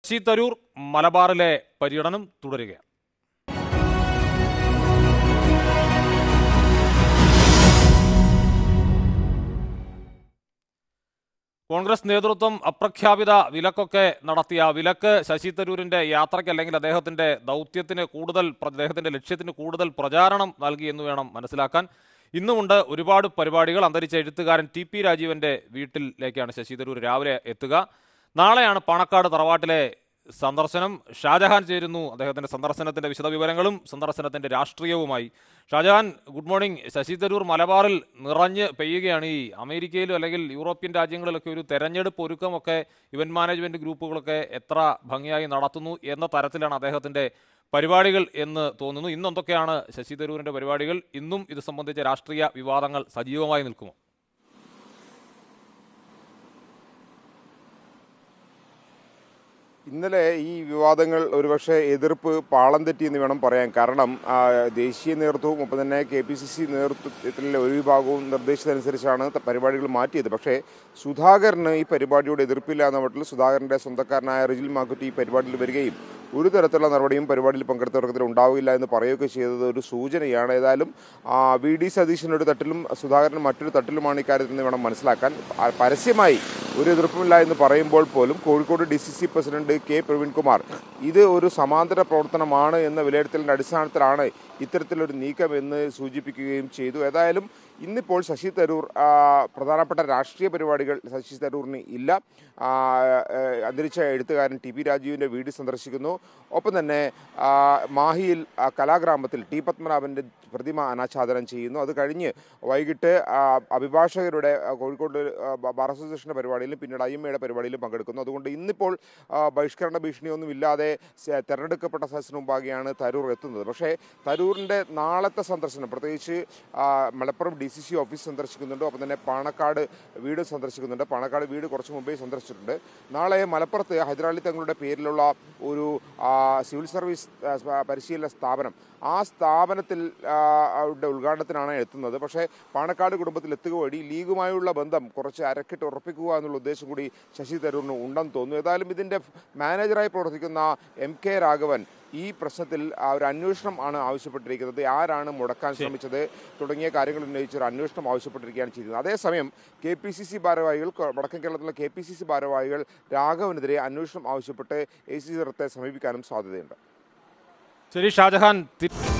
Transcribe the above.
ശശി തരൂർ മലബാറിലെ പര്യടനം തുടരുകയാണ് കോൺഗ്രസ് നേതൃത്വം അപ്രഖ്യാപിത വിലക്കൊക്കെ നടത്തിയ വിലക്ക് ശശി തരൂരിന്റെ യാത്രയ്ക്ക് അല്ലെങ്കിൽ അദ്ദേഹത്തിന്റെ ദൗത്യത്തിന് കൂടുതൽ പ്ര- അദ്ദേഹത്തിന്റെ ലക്ഷ്യത്തിന് കൂടുതൽ പ്രചാരണം നൽകി എന്ന് വേണം മനസ്സിലാക്കാൻ ഇന്നുമുണ്ട് ഒരുപാട് പരിപാടികൾ അന്തരിച്ച എഴുത്തുകാരൻ ടി പി രാജീവന്റെ വീട്ടിലേക്കാണ് ശശി തരൂർ രാവിലെ എത്തുക നാളെയാണ് പാണക്കാട് തറവാട്ടിലെ സന്ദർശനം ഷാജഹാൻ ചേരുന്നു അദ്ദേഹത്തിന്റെ സന്ദർശനത്തിന്റെ വിശദവിവരങ്ങളും സന്ദർശനത്തിന്റെ രാഷ്ട്രീയവുമായി ഷാജഹാൻ ഗുഡ് മോർണിംഗ് ശശി തരൂർ മലബാറിൽ നിറഞ്ഞ് പെയ്യുകയാണ് ഈ അമേരിക്കയിലും അല്ലെങ്കിൽ യൂറോപ്യൻ രാജ്യങ്ങളിലൊക്കെ ഒരു തെരഞ്ഞെടുപ്പ് ഒരുക്കമൊക്കെ ഇവന്റ് മാനേജ്മെന്റ് ഗ്രൂപ്പുകളൊക്കെ എത്ര ഭംഗിയായി നടത്തുന്നു എന്ന തരത്തിലാണ് അദ്ദേഹത്തിന്റെ പരിപാടികൾ എന്ന് തോന്നുന്നു ഇന്ന് എന്തൊക്കെയാണ് ശശി തരൂരിന്റെ പരിപാടികൾ ഇന്നും ഇത് സംബന്ധിച്ച രാഷ്ട്രീയ വിവാദങ്ങൾ സജീവമായി നിൽക്കുമോ ഇന്നലെ ഈ വിവാദങ്ങൾ ഒരുപക്ഷെ എതിർപ്പ് പാളം തെറ്റി എന്ന് വേണം പറയാൻ കാരണം ആ, ദേശീയ നേതൃത്വവും ഒപ്പം തന്നെ കെ പി സി സി നേതൃത്വത്തിലെ ഒരു വിഭാഗവും നിർദ്ദേശിച്ചതനുസരിച്ചാണ് ത- പരിപാടികൾ മാറ്റിയത് പക്ഷേ സുധാകരന് ഈ പരിപാടിയോട് എതിർപ്പില്ല എന്ന മട്ടിൽ സുധാകരന്റെ സ്വന്തക്കാരനായ റിജിൽ മാക്കുറ്റി ഈ പരിപാടിയിൽ വരികയും ഒരു തരത്തിലുള്ള നടപടിയും പരിപാടിയിൽ പങ്കെടുത്തവർക്കെതിരെ ഉണ്ടാവില്ല എന്ന് പറയുകയൊക്കെ ചെയ്തത് ഒരു സൂചനയാണ് ഏതായാലും ആ, വി ഡി സതീശൻ ഒരു തട്ടിലും സുധാകരൻ മറ്റൊരു തട്ടിലുമാണ് ഇക്കാര്യത്തിൽ നിന്ന് വേണം മനസ്സിലാക്കാൻ ആ, പരസ്യമായി ഒരു എതിർപ്പുമില്ല എന്ന് പറയുമ്പോൾ പോലും Kozhikode D C C president K Praveenkumar ഇത് ഒരു സമാന്തര പ്രവർത്തനമാണ് എന്ന വിലയിരുത്തലിന്റെ അടിസ്ഥാനത്തിലാണ് ഇത്തരത്തിലൊരു നീക്കം എന്ന് സൂചിപ്പിക്കുകയും ചെയ്തു ഏതായാലും ഇന്നിപ്പോൾ ശശി തരൂർ ആ, പ്രധാനപ്പെട്ട രാഷ്ട്രീയ പരിപാടികൾ ശശി തരൂറിന് ഇല്ല ആ, ഏ, അന്തരിച്ച എഴുത്തുകാരൻ ടി പി രാജീവിൻ്റെ വീട് സന്ദർശിക്കുന്നു ഒപ്പം തന്നെ ആ, മാഹിയിൽ ആ, കലാഗ്രാമത്തിൽ ടി പത്മനാഭൻ്റെ പ്രതിമ അനാച്ഛാദനം ചെയ്യുന്നു അത് കഴിഞ്ഞ് വൈകിട്ട് ആ, അഭിഭാഷകരുടെ ആ, കോഴിക്കോട് ആ, ബ- ബാർ അസോസിയേഷൻ്റെ പരിപാടിയിലും പിന്നീട് അയ്യമ്മയുടെ പരിപാടിയിലും പങ്കെടുക്കുന്നു അതുകൊണ്ട് ഇന്നിപ്പോൾ ആ, ബഹിഷ്കരണ ഭീഷണിയൊന്നും ഇല്ലാതെ സ- തെരഞ്ഞെടുക്കപ്പെട്ട സദസ്സിന് മുമ്പാകെയാണ് തരൂർ എത്തുന്നത് പക്ഷേ തരൂരിൻ്റെ നാളത്തെ സന്ദർശനം പ്രത്യേകിച്ച് ആ, Malappuram D C C office സന്ദർശിക്കുന്നുണ്ട് ഒപ്പം തന്നെ പാണക്കാട് വീട് സന്ദർശിക്കുന്നുണ്ട് പാണക്കാട് വീട് കുറച്ച് മുമ്പേ സന്ദർശിച്ചിട്ടുണ്ട് നാളെ മലപ്പുറത്ത് ഹൈദരാലി തങ്ങളുടെ പേരിലുള്ള ഒരു ആ, സിവിൽ സർവീസ് ആ, സ്പ- പരിശീലന സ്ഥാപനം ആ സ്ഥാപനത്തിൽ ആ, അവരുടെ ഉദ്ഘാടനത്തിനാണ് എത്തുന്നത് പക്ഷേ പാണക്കാട് കുടുംബത്തിൽ എത്തുക വഴി ലീഗുമായുള്ള ബന്ധം കുറച്ച് അരക്കിട്ട് ഉറപ്പിക്കുക എന്നുള്ള ഉദ്ദേശം കൂടി ശശി തരൂരിന് ഉണ്ടെന്ന് തോന്നുന്നു ഏതായാലും ഇതിൻ്റെ മാനേജറായി പ്രവർത്തിക്കുന്ന എം കെ രാഘവൻ ഈ പ്രശ്നത്തിൽ ആ ഒരു അന്വേഷണം ആണ് ആവശ്യപ്പെട്ടിരിക്കുന്നത് ആരാണ് മുടക്കാൻ ശ്രമിച്ചത് തുടങ്ങിയ കാര്യങ്ങൾ ഉന്നയിച്ച് ഒരു അന്വേഷണം ആവശ്യപ്പെട്ടിരിക്കുകയാണ് ചെയ്യുന്നത് അതേസമയം കെ പി സി സി ഭാരവാഹികൾ കൊ- വടക്കൻ കേരളത്തിലെ കെ പി സി സി ഭാരവാഹികൾ രാഘവനെതിരെ അന്വേഷണം ആവശ്യപ്പെട്ട് എ സി സമീപിക്കാനും സാധ്യതയുണ്ട് ശരി ഷാജഹാൻ തി-